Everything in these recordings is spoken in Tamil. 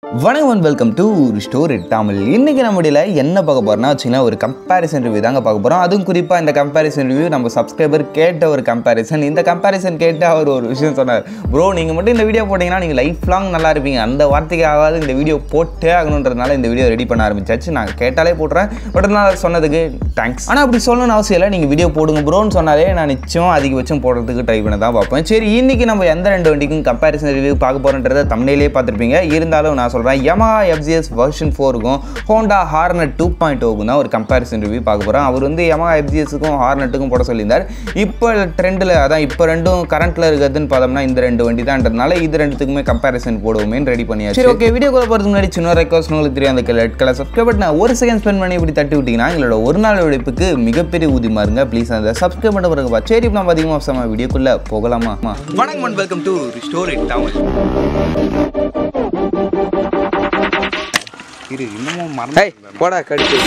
வணக்கம் and welcome to story Tamil இன்னைக்கு நம்மடியில் என்ன பார்க்க போறோம்னா வச்சுங்களா ஒரு கம்பேரிசன் ரிவ்யூ தாங்க பார்க்க போகிறோம் அதுவும் குறிப்பாக இந்த கம்பேரிசன் ரிவ்யூ நம்ம சப்ஸ்கிரைபர் கேட்ட ஒரு கம்பேரிசன் இந்த கம்பேரிசன் கேட்டு அவர் ஒரு விஷயம் சொன்னார் ப்ரோ நீங்கள் மட்டும் இந்த வீடியோ போட்டிங்கன்னா நீங்கள் லைஃப் லாங் நல்லா இருப்பீங்க அந்த வார்த்தைக்கு ஆகாது இந்த வீடியோ போட்டே ஆகணுன்றதுனால இந்த வீடியோ ரெடி பண்ண ஆரம்பிச்சாச்சு நான் கேட்டாலே போட்டுறேன் பட் நான் சொன்னதுக்கு தேங்க்ஸ் ஆனால் அப்படி சொல்லணும்னு அவசியம் இல்லை நீங்கள் வீடியோ போடுங்க ப்ரோன்னு சொன்னாலே நான் நிச்சயம் அதிகபட்சம் போடுறதுக்கு ட்ரை பண்ண தான் பார்ப்பேன் சரி இன்னைக்கு நம்ம எந்த ரெண்டு வண்டிக்கும் கம்பேரிசன் ரிவ்யூ பார்க்க போகிறோன்றதை தமிழ்லேயே பார்த்துருப்பீங்க இருந்தாலும் நான் சொல்கிறேன் Yamaha எஃப்ஜிஎஸ் வெர்ஷன் ஃபோருக்கும் ஹோண்டா ஹார்னட் டூ பாயிண்ட் ஓக்கும் தான் ஒரு கம்பேரிசன் ரிவ்யூ பார்க்க போகிறோம் அவர் வந்து Yamaha எஃப்ஜிஎஸ்க்கும் ஹார்னட்டுக்கும் போட சொல்லியிருந்தார் இப்போ ட்ரெண்டில் அதான் இப்போ ரெண்டும் கரண்ட்டில் இருக்கிறதுன்னு பார்த்தோம்னா இந்த ரெண்டு வண்டி தான்றதுனால இது ரெண்டுத்துக்குமே கம்பேரிசன் போடுவோமேன்னு ரெடி பண்ணியாச்சு சரி ஓகே வீடியோ கால் போகிறதுக்கு முன்னாடி சின்ன ரெக்வஸ்ட் உங்களுக்கு தெரியும் அந்த ரெட் கலர் சப்ஸ்கிரைப் பட் நான் ஒரு செகண்ட் ஸ்பெண்ட் பண்ணி இப்படி தட்டி விட்டிங்கன்னா எங்களோட ஒரு நாள் உழைப்புக்கு மிகப்பெரிய ஊதியமா இருங்க ப்ளீஸ் அந்த சப்ஸ்கிரைப் பண்ண பிறகு சரி இப்போ நம்ம அதிகமாக சம வீடியோக்குள்ளே போகலாமா வணக்கம் and welcome to story Tamil இரு இன்னமும் மறந்து போடா கடிச்சு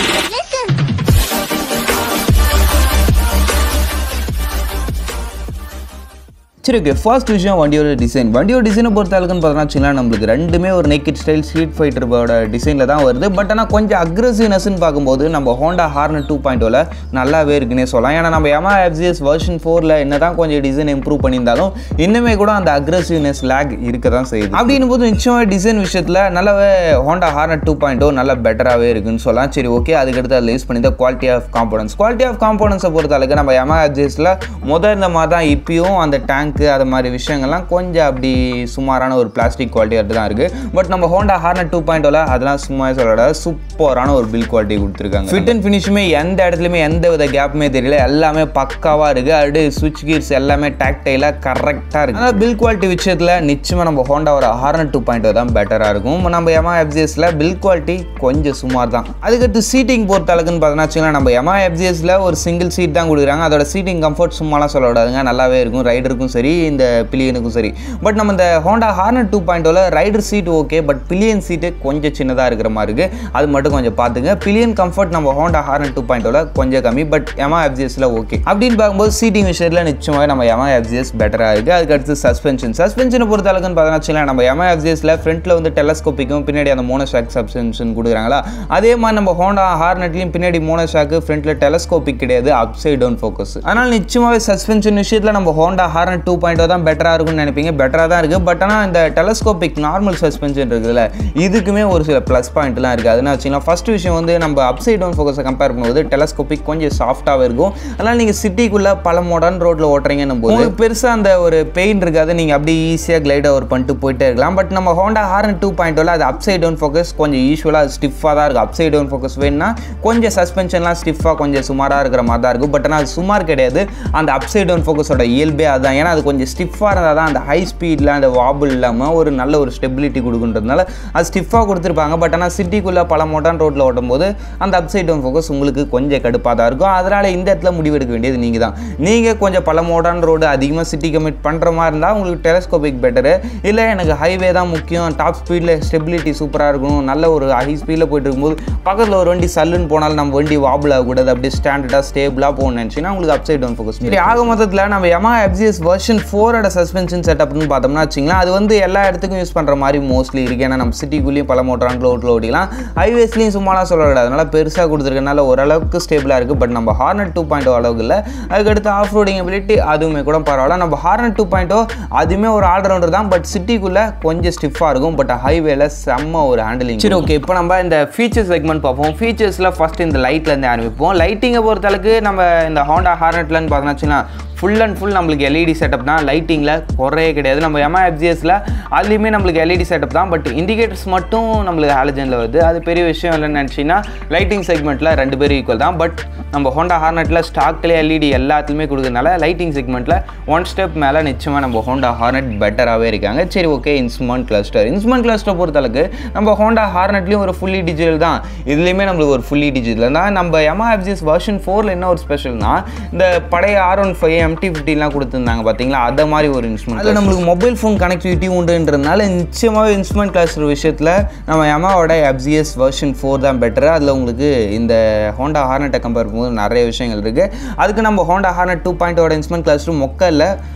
சரி ஓகே ஃபர்ஸ்ட் விஷயம் வண்டியோட டிசைன் வண்டியோட டிசைனை பொறுத்த அளவுக்குன்னு பார்த்தோம்னா வச்சுக்கலாம் நம்மளுக்கு ரெண்டுமே ஒரு நெக்கட் ஸ்டைல் ஸ்ட்ரீட் ஃபைட்டரோட டிசைனில் தான் வருது பட் ஆனால் கொஞ்சம் அக்ரெசிவ்னஸ்ன்னு பார்க்கும்போது நம்ம ஹோண்டா ஹார்னட் டூ பாயிண்ட் நல்லாவே இருக்குன்னே சொல்லலாம் ஏன்னா நம்ம எமா எஃப்ஜிஎஸ் வெர்ஷன் ஃபோரில் என்ன தான் கொஞ்சம் டிசைன் இம்ப்ரூவ் பண்ணியிருந்தாலும் இன்னுமே கூட அந்த அக்ரெசிவ்னஸ் லேக் இருக்க தான் செய்யுது அப்படின்னும் போது நிச்சயமாக டிசைன் விஷயத்தில் நல்லாவே ஹோண்டா ஹார்னட் டூ பாயிண்ட் நல்லா பெட்டராகவே இருக்குன்னு சொல்லலாம் சரி ஓகே அதுக்கடுத்து அதில் யூஸ் பண்ணி quality of components quality of காம்போனன்ஸை பொறுத்த அளவுக்கு நம்ம எமா எஃப்ஜிஎஸில் முதல் இந்த மாதிரி தான் இப்பயும் அந்த டேங்க்கு அது மாதிரி விஷயங்கள்லாம் கொஞ்சம் அப்படி சுமாரான ஒரு பிளாஸ்டிக் குவாலிட்டியாக தான் இருக்குது பட் நம்ம ஹோண்டா ஹார்னட் டூ பாயிண்ட் அதெல்லாம் சும்மா சொல்லோட சூப்பரான ஒரு பில் குவாலிட்டி கொடுத்துருக்காங்க ஃபிட் அண்ட் ஃபினிஷுமே எந்த இடத்துலையுமே எந்த வித கேப்புமே தெரியல எல்லாமே பக்காவாக இருக்குது அப்படியே சுவிட்ச் கீர்ஸ் எல்லாமே டாக்டைலாக கரெக்டாக இருக்குது ஆனால் பில் குவாலிட்டி விஷயத்தில் நிச்சயமாக நம்ம ஹோண்டாவோட ஹார்னட் டூ பாயிண்ட் தான் பெட்டராக இருக்கும் நம்ம எமா எஃப்ஜிஎஸில் பில் குவாலிட்டி கொஞ்சம் சுமார் தான் அதுக்கடுத்து சீட்டிங் பொறுத்த அளவுக்குன்னு பார்த்தோன்னா வச்சுக்கோங்களேன் நம்ம எமா எஃப்ஜிஎஸில் ஒரு சிங்கிள் சீட் தான் கொடுக்குறாங்க அதோட சீட்டிங் கம்ஃபர்ட் சும்மாலாம் சொல்லக்கூடாதுங்க நல்லாவே இருக்கும் ரைடருக்கும் சரி இந்த பில்லியனுக்கும் சரி பட் நம்ம இந்த Honda Hornet two point rider seat okay but pillion seat கொஞ்சம் சின்னதாக இருக்கிற மாதிரி இருக்குது அது மட்டும் கொஞ்சம் பார்த்துங்க பில்லியன் கம்ஃபர்ட் நம்ம ஹோண்டா ஹார்னட் டூ பாயிண்ட் கொஞ்சம் கம்மி பட் எமா எஃப்ஜிஎஸில் ஓகே அப்படின்னு பார்க்கும்போது சீட்டிங் விஷயத்தில் நிச்சயமாக நம்ம எமா எஃப்ஜிஎஸ் பெட்டராக இருக்குது அதுக்கு அடுத்து சஸ்பென்ஷன் சஸ்பென்ஷனை பொறுத்த அளவுக்குன்னு பார்த்தோன்னா நம்ம எமா எஃப்ஜிஎஸில் ஃப்ரண்ட்டில் வந்து டெலஸ்கோப்பிக்கும் பின்னாடி அந்த மோனோஷாக் சஸ்பென்ஷன் கொடுக்குறாங்களா அதே மாதிரி நம்ம ஹோண்டா ஹார்னட்லையும் பின்னாடி மோனோஷாக்கு ஃப்ரண்ட்டில் டெலஸ்கோபிக் கிடையாது அப் சைட் டவுன் ஃபோக்கஸ் அதனால் நிச்சயமாகவே சஸ்பென்ஷன் விஷயத்தில் நம்ம ஹோண்டா ஹார்னட் டூ பாயிண்ட் தான் பெட்டராக இருக்கும்னு நினைப்பீங்க பெட்டராக தான் இருக்குது பட் ஆனால் இந்த டெலஸ்கோபிக் நார்மல் சஸ்பென்ஷன் இருக்குதுல்ல இதுக்குமே ஒரு சில ப்ளஸ் பாயிண்ட்லாம் இருக்குது அதுனா வச்சுக்கலாம் ஃபர்ஸ்ட் விஷயம் வந்து நம்ம அப் சைட் டவுன் ஃபோக்கஸை கம்பேர் பண்ணும்போது டெலஸ்கோபிக் கொஞ்சம் சாஃப்ட்டாகவே இருக்கும் அதனால் நீங்கள் சிட்டிக்குள்ளே பல மாடர்ன் ரோட்டில் ஓட்டுறீங்கன்னும் போது பெருசாக அந்த ஒரு பெயின் இருக்காது நீங்கள் அப்படியே ஈஸியாக கிளைட் ஓவர் பண்ணிட்டு போயிட்டே இருக்கலாம் பட் நம்ம ஹோண்டா ஹார்ன் டூ பாயிண்ட் அது அப் சைட் டவுன் ஃபோக்கஸ் கொஞ்சம் யூஸ்வலாக ஸ்டிஃபாக தான் இருக்குது அப் சைட் டவுன் ஃபோக்கஸ் வேணும்னா கொஞ்சம் சஸ்பென்ஷன்லாம் ஸ்டிஃபாக கொஞ்சம் சுமாராக இருக்கிற மாதிரி தான் இருக்கும் பட் ஆனால் அது சுமார் கிடையாது அந்த அப் சைட் டவுன் ஃபோக்கஸோட இயல்பே அதுதான் ஏன்னா அது கொஞ்சம் ஸ்டிஃபாக இருந்தால் தான் அந்த ஹை ஸ்பீடில் அந்த வாபிள் இல்லாமல் ஒரு நல்ல ஒரு ஸ்டெபிலிட்டி கொடுக்குன்றதுனால அது ஸ்டிஃபாக கொடுத்துருப்பாங்க பட் ஆனால் சிட்டிக்குள்ளே பல மோட்டான் ரோட்டில் ஓட்டும்போது அந்த அப் சைட் டவுன் ஃபோக்கஸ் உங்களுக்கு கொஞ்சம் கடுப்பாக தான் இருக்கும் அதனால் இந்த இடத்துல முடிவெடுக்க வேண்டியது நீங்கள் தான் நீங்கள் கொஞ்சம் பல மோட்டான் ரோடு அதிகமாக சிட்டி கமிட் பண்ணுற மாதிரி இருந்தால் உங்களுக்கு டெலஸ்கோபிக் பெட்டரு இல்லை எனக்கு ஹைவே தான் முக்கியம் டாப் ஸ்பீடில் ஸ்டெபிலிட்டி சூப்பராக இருக்கும் நல்ல ஒரு ஹை ஸ்பீடில் போயிட்டு இருக்கும்போது பக்கத்தில் ஒரு வண்டி சல்லுன்னு போனாலும் நம்ம வண்டி வாபிள் ஆகக்கூடாது அப்படியே ஸ்டாண்டர்டாக ஸ்டேபிளாக போகணும்னு நினச்சிங்கன்னா உங்களுக்கு அப் சைட் டவுன் ஃபோக்கஸ் சரி ஆக மொத்தத்தில் நம்ம எமா எஃப்ஜிஎஸ் வெர்ஷன் ஃபோரோட சஸ்பென்ஷன் செட்டப்னு பார்த்தோம்னா வச்சிங்களேன் அது வந்து எல்லா இடத்துக்கும் யூஸ் பண்ணுற மாதிரி மோஸ்ட்லி இருக்குது ஏன்னா நம்ம சிட்டிக்குள்ளேயும் பல மோட்டரான் ரோட்டில் ஓடிக்கலாம் ஹைவேஸ்லையும் சும்மாலாம் சொல்லக்கூடாது அதனால் பெருசாக கொடுத்துருக்கனால ஓரளவுக்கு ஸ்டேபிளாக இருக்குது பட் நம்ம ஹார்னட் டூ பாயிண்ட் அளவுக்கு இல்லை அதுக்கடுத்து ஆஃப் ரோடிங் எபிலிட்டி அதுவுமே கூட பரவாயில்ல நம்ம ஹார்னட் டூ பாயிண்ட் அதுவுமே ஒரு ஆல்ரவுண்டர் தான் பட் சிட்டிக்குள்ளே கொஞ்சம் ஸ்டிஃபாக இருக்கும் பட் ஹைவேல செம்ம ஒரு ஹேண்டிலிங் சரி ஓகே இப்போ நம்ம இந்த ஃபீச்சர் செக்மெண்ட் பார்ப்போம் ஃபீச்சர்ஸில் ஃபஸ்ட் இந்த லைட்லேருந்து ஆரம்பிப்போம் லைட்டிங்கை பொறுத்தளவுக்கு நம்ம இந்த ஹோண்டா ஹார்னட்லன்னு பார்த்தோம்னா வச்சுக்கலாம் ஃபுல் அண்ட் ஃபுல் நம்மளுக்கு எல்இடி செட்டப் தான் லைட்டிங்கில் குறையே கிடையாது நம்ம எம்ஐ எஃப்ஜிஎஸில் அதுலேயுமே நம்மளுக்கு எல்இடி செட்டப் தான் பட் இண்டிகேட்டர்ஸ் மட்டும் நம்மளுக்கு ஹாலஜனில் வருது அது பெரிய விஷயம் இல்லைன்னு நினச்சிங்கன்னா லைட்டிங் செக்மெண்ட்டில் ரெண்டு பேரும் ஈக்குவல் தான் பட் நம்ம ஹோண்டா ஹார்னட்டில் ஸ்டாக்லேயே எல்இடி எல்லாத்துலேயுமே கொடுக்கறதுனால லைட்டிங் செக்மெண்ட்டில் ஒன் ஸ்டெப் மேலே நிச்சயமாக நம்ம ஹோண்டா ஹார்னட் பெட்டராகவே இருக்காங்க சரி okay instrument cluster instrument cluster பொறுத்தளவுக்கு நம்ம ஹோண்டா ஹார்னட்லேயும் ஒரு ஃபுல்லி டிஜிட்டல் தான் இதுலேயுமே நம்மளுக்கு ஒரு ஃபுல்லி டிஜிட்டல் தான் நம்ம எம்ஐ எஃப்ஜிஎஸ் வெர்ஷன் ஃபோரில் என்ன ஒரு ஸ்பெஷல்னா இந்த பழைய ஆர் ஒன் ஃபைவ் எம்டி ஃபிஃப்டிலாம் கொடுத்துருந்தாங்க பார்த்தீங்களா அதை மாதிரி ஒரு இன்ஸ்ட்ருமெண்ட் அதில் நம்மளுக்கு மொபைல் ஃபோன் கனெக்டிவிட்டி உண்டுன்றதுனால நிச்சயமாக இன்ஸ்ட்ருமெண்ட் கிளாஸர் விஷயத்தில் நம்ம எமாவோட எஃப்ஜிஎஸ் வெர்ஷன் ஃபோர் தான் பெட்டர் அதில் உங்களுக்கு இந்த ஹோண்டா ஹார்னட்டை கம்பேர் பண்ணும்போது நிறைய விஷயங்கள் இருக்குது அதுக்கு நம்ம ஹோண்டா ஹார்னட் டூ பாயிண்டோட இன்ஸ்ட்ருமெண்ட் கிளாஸர் மொக்க இல்லை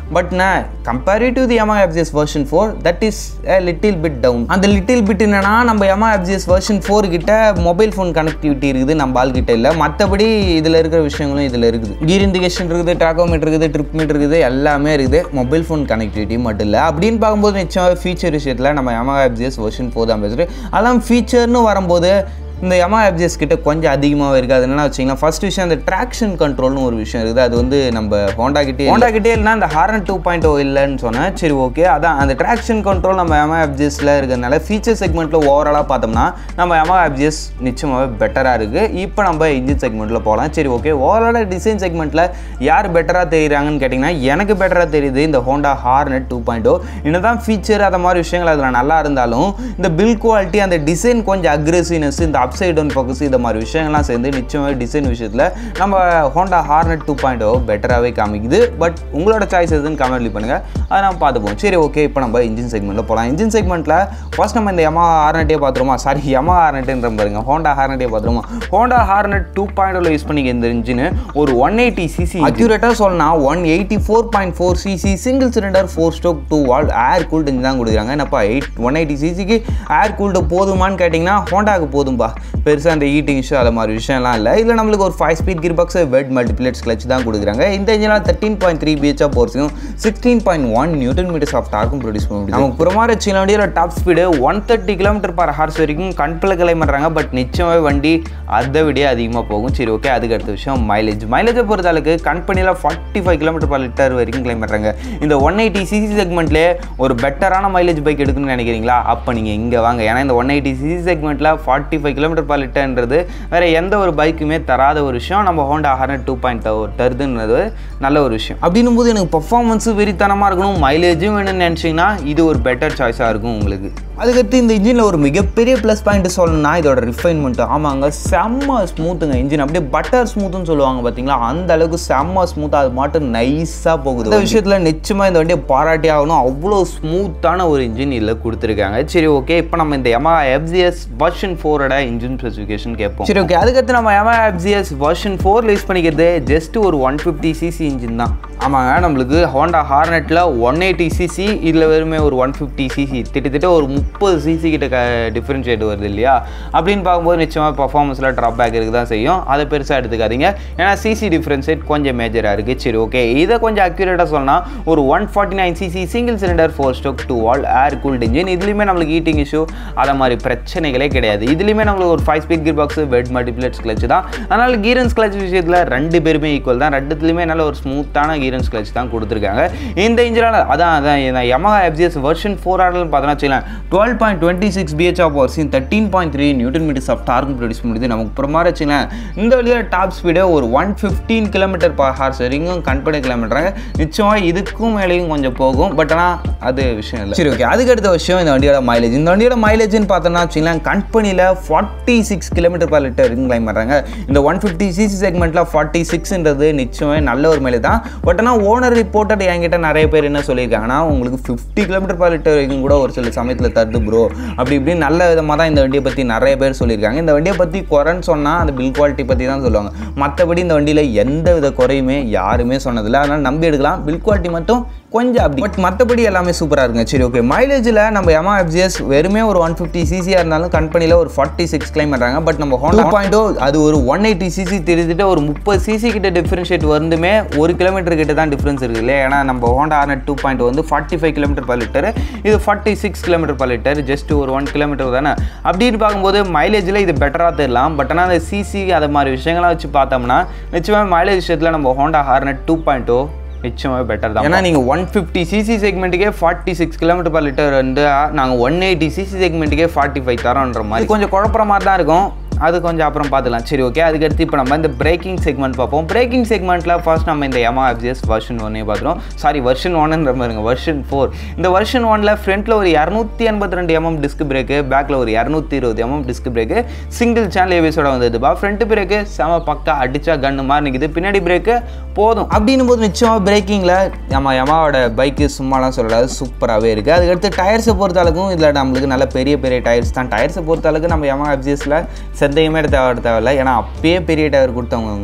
பட் நான் comparative the Yamaha FZS version four that is a little bit down அந்த லிட்டில் பிட் என்னன்னா நம்ம எமா எஃப்ஜிஎஸ் வெர்ஷன் ஃபோர் கிட்ட மொபைல் ஃபோன் கனெக்டிவிட்டி இருக்குது நம்ம ஆள் கிட்ட இல்லை மற்றபடி இதில் இருக்கிற விஷயங்களும் இதில் இருக்குது கீர் இண்டிகேஷன் இருக்குது ட்ராக்கோமீட்டர் இருக்குது ட்ரிப் மீட்டர் இருக்குது எல்லாமே இருக்குது மொபைல் ஃபோன் கனெக்டிவிட்டி மட்டும் இல்லை அப்படின்னு பார்க்கும்போது நிச்சயமாக ஃபீச்சர் விஷயத்தில் நம்ம எமா எஃப்ஜிஎஸ் வெர்ஷன் ஃபோர் தான் பேசுகிறேன் அதெல்லாம் ஃபீச்சர்னு வரும்போது இந்த எமா எஃப்ஜிஎஸ் கிட்ட கொஞ்சம் அதிகமாகவே இருக்குது அது என்னென்ன வச்சிங்கன்னா ஃபர்ஸ்ட் விஷயம் அந்த ட்ராக்ஷன் கண்ட்ரோல்னு ஒரு விஷயம் இருக்குது அது வந்து நம்ம ஹோண்டா கிட்டே ஹோண்டா கிட்டே இல்லைனா அந்த ஹாரன் டூ பாயிண்ட் ஓ இல்லைன்னு சொன்னேன் சரி ஓகே அதான் அந்த ட்ராக்ஷன் கண்ட்ரோல் நம்ம எமா எஃப்ஜிஎஸில் இருக்கிறதுனால ஃபீச்சர் செக்மெண்ட்டில் ஓவராலாக பார்த்தோம்னா நம்ம எமா எஃப்ஜிஎஸ் நிச்சயமாகவே பெட்டராக இருக்குது இப்போ நம்ம இன்ஜின் செக்மெண்ட்டில் போகலாம் சரி ஓகே ஓவராலாக டிசைன் செக்மெண்ட்டில் யார் பெட்டராக தெரியுறாங்கன்னு கேட்டிங்கன்னா எனக்கு பெட்டராக தெரியுது இந்த Honda Hornet two point O என்னதான் ஃபீச்சர் அந்த மாதிரி விஷயங்கள் அதில் நல்லா இருந்தாலும் இந்த பில் குவாலிட்டி அந்த டிசைன் கொஞ்சம் அக்ரெசிவ்னஸ் இந்த அப்சைட் டவுன் ஃபோக்கஸ் இந்த மாதிரி விஷயங்கள்லாம் சேர்ந்து நிச்சயமாக டிசைன் விஷயத்தில் நம்ம Honda Hornet two point O பெட்டராகவே காமிக்குது பட் உங்களோட சாய்ஸ் எதுன்னு கமெண்ட் பண்ணுங்கள் அதை நம்ம பார்த்துப்போம் சரி ஓகே இப்போ நம்ம இன்ஜின் செக்மெண்ட்டில் போகலாம் இன்ஜின் செக்மெண்ட்டில் ஃபர்ஸ்ட் நம்ம இந்த எமா ஹார்னட்டே பார்த்துருமா சாரி எமா ஹார்னட்டுன்ற பாருங்க ஹோண்டா ஹார்னட்டே பார்த்துருமா Honda Hornet two point use பண்ணிக்க இந்த இன்ஜின் ஒரு ஒன் எயிட்டி சிசி அக்யூரேட்டாக சொல்லணும் one eighty four point four CC single cylinder four stroke two valve air cooled engine தான் கொடுக்குறாங்க என்னப்பா எயிட் ஒன் எயிட்டி சிசிக்கு ஏர் கூல்டு போதுமான்னு கேட்டிங்கன்னா ஹோண்டாவுக்கு போதும்பா பெருசாக அந்த ஈட்டிங் இஷ்யூ அது மாதிரி விஷயம்லாம் இல்லை இதில் நம்மளுக்கு ஒரு five speed gear box wet multiplates clutch தான் கொடுக்குறாங்க இந்த இன்ஜினால் தேர்ட்டின் பாயிண்ட் த்ரீ பிஹெச்ஆ போர்ஸையும் sixteen point one newton meters of டார்க்கும் ப்ரொடியூஸ் பண்ண முடியும் நமக்கு புறமாற சீன வண்டியோட top speed one thirty kilometer per hour வரைக்கும் கண்பில் கிளை பண்ணுறாங்க பட் நிச்சயமாக வண்டி அதை விட அதிகமாக போகும் சரி ஓகே அதுக்கு அடுத்த விஷயம் மைலேஜ் மைலேஜை பொறுத்த அளவுக்கு கம்பெனியில் forty five kilometer per litre வரைக்கும் கிளைம் பண்ணுறாங்க இந்த ஒன் எயிட்டி சிசி செக்மெண்ட்லேயே ஒரு பெட்டரான மைலேஜ் பைக் எடுக்கணும்னு நினைக்கிறீங்களா அப்போ நீங்கள் இங்கே வாங்க ஏன்னா இந்த ஒன் எயிட்டி சிசி செக்மெண்ட்டில் ஃபார்ட்டி ஃபைவ் கிலோமீட்டர் பர் லிட்டர்ன்றது வேறு எந்த ஒரு பைக்குமே தராத ஒரு விஷயம் நம்ம ஹோண்டா ஹார்னட் டூ பாயிண்ட் தருதுன்றது நல்ல ஒரு விஷயம் அப்படின்னும் போது எனக்கு பர்ஃபார்மன்ஸு வெறித்தனமாக இருக்கணும் மைலேஜும் வேணும்னு நினச்சிங்கன்னா இது ஒரு பெட்டர் சாய்ஸாக இருக்கும் உங்களுக்கு அதுக்கடுத்து இந்த இன்ஜினில் ஒரு மிகப்பெரிய ப்ளஸ் பாயிண்ட் சொல்லணும்னா இதோட ரிஃபைன்மெண்ட் ஆமாங்க செம்ம ஸ்மூத்துங்க இன்ஜின் அப்படியே பட்டர் ஸ்மூத்துன்னு சொல்லுவாங்க பார்த்தீங்களா அந்த அளவுக்கு செம்ம ஸ்மூத்தாக அது மட்டும் நைஸாக போகுது இந்த விஷயத்தில் நிச்சயமாக இந்த வண்டியை பாராட்டி ஆகணும் அவ்வளோ ஸ்மூத்தான ஒரு இன்ஜின் இதில் கொடுத்துருக்காங்க சரி ஓகே இப்போ நம்ம இந்த எமா எஃப்ஜிஎஸ் வெர்ஷன் ஃபோரோட இன்ஜின் ஸ்பெசிஃபிகேஷன் கேட்போம் சரி ஓகே அதுக்கடுத்து நம்ம எமா எஃப்ஜிஎஸ் வெர்ஷன் ஃபோரில் யூஸ் பண்ணிக்கிறது ஜஸ்ட் ஒரு ஒன் ஃபிஃப்டி சிசி இன்ஜின் தான் ஆமாங்க நம்மளுக்கு ஹோண்டா ஹார்னெட்டில் ஒன் எயிட்டி சிசி இதில் வெறுமே ஒரு ஒன் ஃபிஃப்டி சிசி திட்டத்தட்ட ஒரு முப்பது சிசி கிட்ட க டிஃப்ரென்ஷியேட் வருது இல்லையா அப்படின்னு பார்க்கும்போது நிச்சயமாக பர்ஃபார்மன்ஸில் ட்ராப் பேக் இருக்க தான் செய்யும் அதை பெருசாக எடுத்துக்காதீங்க ஏன்னா சிசி டிஃப்ரென்ஷியேட் கொஞ்சம் மேஜராக இருக்குது சரி ஓகே இதை கொஞ்சம் அக்யூரேட்டாக சொன்னால் ஒரு one forty nine CC single cylinder four stroke two valve air cooled engine இதுலேயுமே நம்மளுக்கு ஹீட்டிங் இஷ்யூ அதை மாதிரி பிரச்சனைகளே கிடையாது இதுலேயுமே நம்மளுக்கு ஒரு five speed gear box wet multiplates clutch தான் அதனால் கீரன்ஸ் கிளச் விஷயத்தில் ரெண்டு பேருமே ஈக்குவல் தான் ரெண்டுத்துலையுமே நல்ல ஒரு ஸ்மூத்தான கீரன்ஸ் கிளச் தான் கொடுத்துருக்காங்க இந்த இன்ஜினால் அதான் அதான் Yamaha FZS வெர்ஷன் ஃபோர் ஆர்டர்னு பார்த்தோன்னா வச்சுக்கலாம் twelve point twenty six BHP of பவர்ஸின் thirteen point three newton meters of torque produce பண்ணுது நமக்கு அப்புறமா வச்சுக்கலாம் இந்த வழியில் டாப் ஸ்பீடு ஒரு one fifteen kilometer per hour வரைக்கும் கண்படி கிலோமீட்டராங்க நிச்சயமாக இதுக்கும் மேலேயும் கொஞ்சம் போகும் பட் ஆனால் அது விஷயம் இல்லை சரி ஓகே அதுக்கு அடுத்த விஷயம் இந்த வண்டியோட மைலேஜ் இந்த வண்டியோட மைலேஜ்னு பார்த்தோன்னா வச்சுக்கலாம் கம்பெனியில் forty six kilometer per litre வரைக்கும் கிளைம் பண்ணுறாங்க இந்த ஒன் ஃபிஃப்டி சிசி செக்மெண்ட்டில் ஃபார்ட்டி சிக்ஸ்ன்றது நிச்சயமே நல்ல ஒரு மைலேஜ் தான் பட் ஆனால் ஓனர் ரிப்போர்ட்டட் என்கிட்ட நிறைய பேர் என்ன சொல்லியிருக்காங்கன்னா உங்களுக்கு ஃபிஃப்டி கிலோமீட்டர் பர் லிட்டர் வரைக்கும் கூட ஒரு சில சமயத்தில் தருது ப்ரோ அப்படி இப்படி நல்ல விதமாக தான் இந்த வண்டியை பற்றி நிறைய பேர் சொல்லியிருக்காங்க இந்த வண்டியை பற்றி குறைன்னு சொன்னால் அந்த பில் குவாலிட்டி பற்றி தான் சொல்லுவாங்க மற்றபடி இந்த வண்டியில் எந்த வித குறையுமே யாருமே சொன்னதில்லை அதனால் நம்பி எடுக்கலாம் பில் குவாலிட்டி மட்டும் கொஞ்சம் அப்படி பட் மற்றபடி எல்லாமே சூப்பராக இருக்குங்க சரி ஓகே மைலேஜில் நம்ம எமா எஃப்ஜிஎஸ் வெறுமே ஒரு ஒன் ஃபிஃப்டி சிசியாக இருந்தாலும் கம்பெனியில் ஒரு ஃபார்ட்டி சிக்ஸ் கிளைம் பண்ணுறாங்க பட் நம்ம ஹோண்டா பாயிண்டோ அது ஒரு ஒன் எயிட்டி சிசி தெரிஞ்சுட்டு ஒரு முப்பது சிசி கிட்ட டிஃப்ரென்ஷியேட் வந்துமே ஒரு கிலோமீட்டர் கிட்ட தான் டிஃப்ரென்ஸ் இருக்குது இல்லையா ஏன்னா நம்ம ஹோண்டா ஆர்னட் டூ பாயிண்ட் வந்து forty five kilometer per litre இது forty six kilometer per litre just ஒரு ஒன் கிலோமீட்டர் தானே அப்படின்னு பார்க்கும்போது மைலேஜில் இது பெட்டராக தெரியலாம் பட் ஆனால் அந்த சிசி அது மாதிரி விஷயங்கள்லாம் வச்சு பார்த்தோம்னா நிச்சயமாக மைலேஜ் விஷயத்தில் நம்ம Honda Hornet two point O நிச்சயமாகவே பெட்டர் தான் ஏன்னா நீங்கள் ஒன் ஃபிஃப்டி சிசி செக்மெண்ட்டுக்கே forty six kilometer per litre வந்து நாங்கள் ஒன் எயிட்டி சிசி செக்மெண்ட்டுக்கே ஃபார்ட்டி ஃபைவ் தரோன்ற மாதிரி கொஞ்சம் குழப்பற மாதிரி தான் இருக்கும் அது கொஞ்சம் அப்புறம் பார்த்துக்கலாம் சரி ஓகே அதுக்கடுத்து இப்போ நம்ம இந்த பிரேக்கிங் செக்மெண்ட் பார்ப்போம் பிரேக்கிங் செக்மெண்ட்டில் ஃபர்ஸ்ட் நம்ம இந்த எமா எஃப்ஜிஎஸ் வெர்ஷன் ஒன்னே பார்த்துருவோம் சாரி வெர்ஷன் ஒன்னுன்ற மாதிரிங்க வெர்ஷன் ஃபோர் இந்த வெர்ஷன் ஒனில் ஃப்ரண்ட்டில் ஒரு இரநூத்தி எண்பத்தி ரெண்டு எம்எம் டிஸ்க் பிரேக்கு பேக்கில் ஒரு இரநூத்தி இருபது MM disc brake single channel ஏவிஸோட வந்ததுப்பா ஃப்ரண்ட் பிரேக்கு செம பக்கா அடிச்சா கன்னு மாதிரி நிற்குது பின்னாடி பிரேக்கு போதும் அப்படின்னும் போது நிச்சயமாக பிரேக்கிங்கில் நம்ம எமாவோட பைக்கு சும்மாலாம் சொல்லக்கூடாது சூப்பராகவே இருக்குது அதுக்கடுத்து டயர்ஸை பொறுத்த அளவுக்கும் இதில் நம்மளுக்கு நல்ல பெரிய பெரிய டயர்ஸ் தான் டயர்ஸை பொறுத்த அளவுக்கு நம்ம எமா எஃப்ஜிஎஸில் செந்தையுமே தேவை தேவையில்ல ஏன்னா அப்பயே பெரிய டயர் கொடுத்தவங்க அவங்க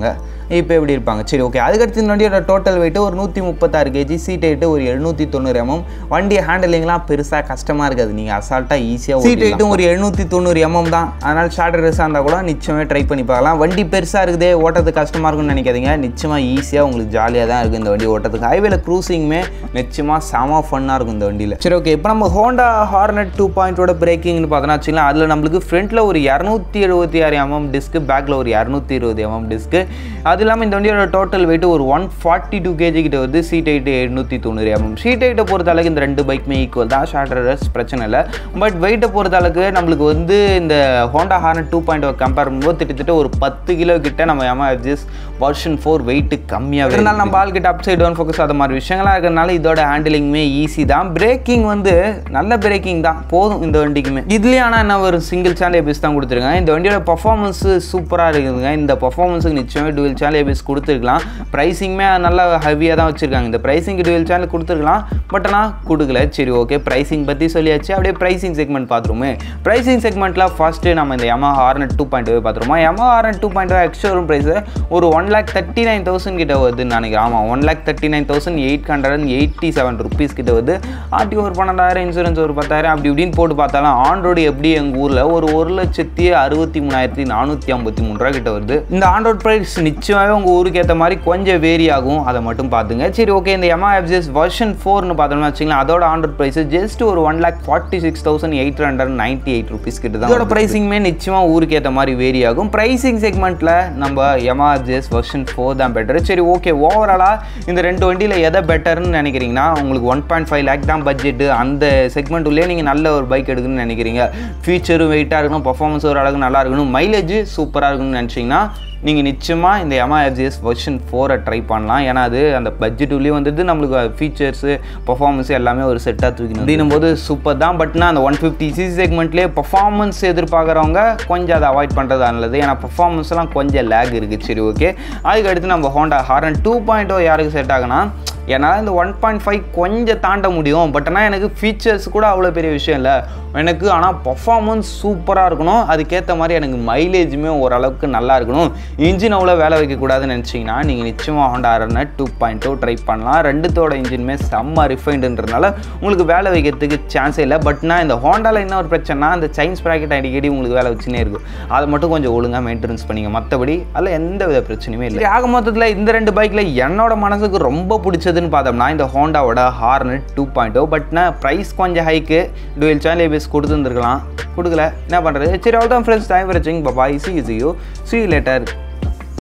இப்போ எப்படி இருப்பாங்க சரி ஓகே அதுக்கடுத்து இந்த வண்டியோட டோட்டல் வெயிட்டு ஒரு நூற்றி முப்பத்தாறு கேஜி சீட் ஹைட்டு ஒரு எழுநூற்றி தொண்ணூறு எம்எம் வண்டி ஹேண்டலிங்லாம் பெருசாக கஷ்டமாக இருக்காது நீங்கள் அசால்ட்டாக ஈஸியாக சீட் ஹைட்டும் ஒரு எழுநூற்றி தொண்ணூறு எம்எம் தான் அதனால் ஷார்ட் ரேஸாக இருந்தால் கூட நிச்சயமாக ட்ரை பண்ணி பார்க்கலாம் வண்டி பெருசாக இருக்குதே ஓட்டத்துக்கு கஷ்டமாக இருக்கும்னு நினைக்காதீங்க நிச்சயமாக ஈஸியாக உங்களுக்கு ஜாலியாக தான் இருக்குது இந்த வண்டி ஓட்டத்துக்கு ஹைவேல க்ரூசிங்குமே நிச்சயமாக செம ஃபன்னாக இருக்கும் இந்த வண்டியில் சரி ஓகே இப்போ நம்ம ஹோண்டா ஹார்னட் டூ பாயிண்டோட பிரேக்கிங்னு பார்த்தோன்னா வச்சுக்கலாம் அதில் நம்மளுக்கு ஃப்ரண்ட்டில் ஒரு இரநூத்தி எழுபத்தி ஆறு எம்எம் டிஸ்க்கு பேக்கில் ஒரு இரநூத்தி இருபது எம்எம் டிஸ்க்கு அது இல்லாமல் இந்த வண்டியோட டோட்டல் வெயிட் ஒரு ஒன் ஃபார்ட்டி டூ கேஜி கிட்ட வருது சீட் ஹைட்டு எண்ணூற்றி தொண்ணூறு எம்எம் சீட் ஹைட்டை பொறுத்த அளவுக்கு இந்த ரெண்டு பைக்குமே ஈக்குவல் தான் ஷார்ட் ரேஸ் பிரச்சனை இல்லை பட் வெயிட்டை பொறுத்த அளவுக்கு நம்மளுக்கு வந்து இந்த Honda Hornet two point compare பண்ணும்போது கிட்டத்தட்ட ஒரு பத்து கிலோ கிட்ட நம்ம எம்மா எஃப்ஜிஎஸ் வெர்ஷன் ஃபோர் வெயிட் கம்மியாக இருந்தாலும் நம்ம ஆள் கிட்ட அப் சைட் டவுன் ஃபோக்கஸ் அது மாதிரி விஷயங்களாக இருக்கிறதுனால இதோட ஹேண்டிலிங்குமே ஈஸி தான் பிரேக்கிங் வந்து நல்ல பிரேக்கிங் தான் போதும் இந்த வண்டிக்குமே இதுலேயே ஆனால் என்ன ஒரு சிங்கிள் சேனல் ஏபிஎஸ் தான் கொடுத்துருங்க இந்த வண்டியோட பர்ஃபார்மன்ஸ் சூப்பராக இருக்குதுங்க இந்த பர்ஃபார்மன்ஸுக்கு நிச்சயமே டுவெல் சேனல் ஏபிஎஸ் கொடுத்துருக்கலாம் ப்ரைஸிங்குமே நல்லா ஹெவியாக தான் வச்சுருக்காங்க இந்த ப்ரைஸிங்க்கு டுவெல் சேனல் கொடுத்துருக்கலாம் பட் ஆனால் கொடுக்கல சரி ஓகே ப்ரைஸிங் பற்றி சொல்லியாச்சு அப்படியே ப்ரைஸிங் செக்மெண்ட் பார்த்துருமே ப்ரைஸிங் செக்மெண்ட்டில் ஃபஸ்ட்டு நம்ம இந்த எமா ஆர்னட் டூ பாயிண்ட் பார்த்துருமா Yamaha Hornet two point ex showroom price ஒரு one lakh thirty nine thousand கிட்ட வருதுன்னு நினைக்கிறேன் ஆமாம் one lakh thirty nine thousand eight hundred and eighty seven rupees கிட்ட வருது ஆர்டி ஒரு பன்னெண்டாயிரம் இன்சூரன்ஸ் ஒரு பத்தாயிரம் அப்படி இப்படின்னு போட்டு பார்த்தாலும் ஆன் ரோடு எப்படி எங்கள் ஊரில் ஒரு ஒரு லட்சத்தி அறுபத்தி மூணாயிரத்தி நானூற்றி ஐம்பத்தி மூணு ரூபா கிட்ட வருது இந்த ஆன் ரோட் ப்ரைஸ் நிச்சயமாகவே உங்கள் ஊருக்கு ஏற்ற மாதிரி கொஞ்சம் வேரி ஆகும் அதை மட்டும் பார்த்துங்க சரி ஓகே இந்த எம்ஆ எஃப்ஜிஎஸ் வெர்ஷன் ஃபோர்னு பார்த்தோம்னா வச்சுக்கலாம் அதோட ஆன் ரோட் ப்ரைஸ் ஜஸ்ட் ஒரு one lakh forty six thousand eight hundred ninety eight rupees கிட்ட தான் இதோட ப்ரைஸிங்குமே நிச்சயமாக ஊருக்கு ஏற்ற மாதிரி வேரி ஆகும் ப்ரைஸிங் செக்மெண்ட்டில் நம்ம எம்ஆ எஃப்ஜிஎஸ் வெர்ஷன் ஃபோர் தான் பெட்டர் சரி ஓகே ஓவராலாக இந்த ரெண்டு வண்டியில் எதை பெட்டர்னு நினைக்கிறீங்கன்னா உங்களுக்கு ஒன் பாயிண்ட் ஃபைவ் லேக் தான் பட்ஜெட்டு அந்த செக்மெண்ட் உள்ளே நீங்கள் நல்ல ஒரு பைக் எடுக்கணும்னு நினைக்கிறீங்க ஃபீச்சரும் வெயிட்டாக இருக்கணும் பர்ஃபார்மன்ஸ் ஒரு அளவுக்கு நல்லா இருக்கணும் மைலேஜ் சூப்பராக இருக்கணும்னு நினச்சிங்கன்னா நீங்கள் நிச்சயமாக இந்த எம்ஆ எஃப்ஜிஎஸ் வெர்ஷன் ஃபோரை ட்ரை பண்ணலாம் ஏன்னா அது அந்த பட்ஜெட் உள்ளே வந்துட்டு நம்மளுக்கு ஃபீச்சர்ஸு பர்ஃபார்மன்ஸ் எல்லாமே ஒரு செட்டாக தூக்கணும் அப்படின்னும் போது சூப்பர் தான் பட்னா அந்த ஒன் ஃபிஃப்டி சிசி செக்மெண்ட்லேயே பர்ஃபார்மன்ஸ் எதிர்பார்க்குறவங்க கொஞ்சம் அதை அவாய்ட் பண்ணுறது நல்லது ஏன்னா பர்ஃபார்மன்ஸ்லாம் கொஞ்சம் லேக் இருக்குது சரி ஓகே அதுக்கு அடுத்து நம்ம ஹோண்டா ஹாரன் டூ பாயிண்ட் யாருக்கு செட் ஆகுனா என்னால் இந்த ஒன் பாயிண்ட் ஃபைவ் கொஞ்சம் தாண்ட முடியும் பட் ஆனால் எனக்கு ஃபீச்சர்ஸ் கூட அவ்வளோ பெரிய விஷயம் இல்லை எனக்கு ஆனால் பர்ஃபார்மன்ஸ் சூப்பராக இருக்கணும் அதுக்கேற்ற மாதிரி எனக்கு மைலேஜுமே ஓரளவுக்கு நல்லா இருக்கணும் இன்ஜின் அவ்வளோ வேலை வைக்கக்கூடாதுன்னு நினச்சிங்கன்னா நீங்கள் நிச்சயமாக Honda Hornet two point two try பண்ணலாம் ரெண்டுத்தோட இன்ஜினுமே செம்ம ரிஃபைண்டுன்றனால உங்களுக்கு வேலை வைக்கிறதுக்கு சான்ஸே இல்லை பட் நான் இந்த ஹோண்டாவில் என்ன ஒரு பிரச்சனைனா அந்த சைன்ஸ் ப்ராக்கெட் அடிக்கடி உங்களுக்கு வேலை வச்சுனே இருக்கும் அதை மட்டும் கொஞ்சம் ஒழுங்காக மெயின்டெனன்ஸ் பண்ணிங்க மற்றபடி அதில் எந்த வித பிரச்சனையுமே இல்லை ஆக மொத்தத்தில் இந்த ரெண்டு பைக்கில் என்னோட மனசுக்கு ரொம்ப பிடிச்சதுன்னு பார்த்தோம்னா இந்த ஹோண்டாவோட Hornet two point O but நான் ப்ரைஸ் கொஞ்சம் ஹைக்கு டுவெல் சேனல் ஏபிஎஸ் கொடுத்துருந்துருக்கலாம் கொடுக்கல என்ன பண்ணுறது சரி அவ்வளோ தான் ஃப்ரெண்ட்ஸ் டைம் வாட்சிங் bye bye see see you see later